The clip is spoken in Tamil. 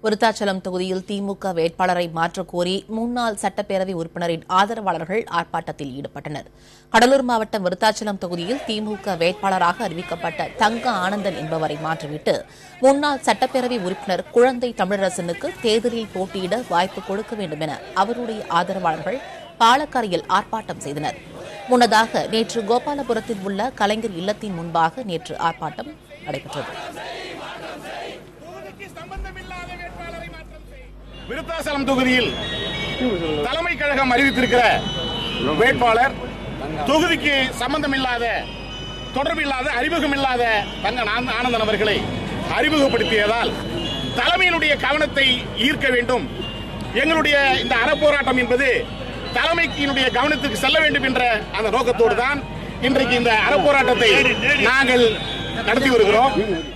விருத்தாச்சலம் தொகுதியில் திமுக வேட்பாளரை மாற்றக் கோரி முன்னாள் சட்டப்பேரவை உறுப்பினரின் ஆதரவாளர்கள் ஆர்ப்பாட்டத்தில் ஈடுபட்டனர் கடலூர் மாவட்டம் விருத்தாச்சலம் தொகுதியில் திமுக வேட்பாளராக அறிவிக்கப்பட்ட தங்க ஆனந்தன் என்பவரை மாற்றிவிட்டு முன்னாள் சட்டப்பேரவை உறுப்பினர் குழந்தை தமிழரசனுக்கு தேர்தலில் போட்டியிட வாய்ப்பு கொடுக்க வேண்டும் என அவருடைய ஆதரவாளர்கள் பாலக்கரையில் ஆர்ப்பாட்டம் செய்தனர் முன்னதாக நேற்று கோபாலபுரத்தில் உள்ள கலைஞர் இல்லத்தின் முன்பாக நேற்று ஆர்ப்பாட்டம் நடைபெற்றது விருத்தாசலம் தொகுதியில் தலைமை கழகம் அறிவித்திருக்கிற வேட்பாளர் தொகுதிக்கு சம்பந்தம் இல்லாத தொடர்பு இல்லாத அறிமுகம் இல்லாத தங்க ஆனந்த- ஆனந்தன் அவர்களை அறிமுகப்படுத்தியதால் தலைமையினுடைய கவனத்தை ஈர்க்க வேண்டும் எங்களுடைய இந்த அறப்போராட்டம் என்பது தலைமைக்கினுடைய கவனத்துக்கு செல்ல வேண்டும் என்ற அந்த நோக்கத்தோடு தான் இன்றைக்கு இந்த அறப்போராட்டத்தை நாங்கள் நடத்தி வருகிறோம்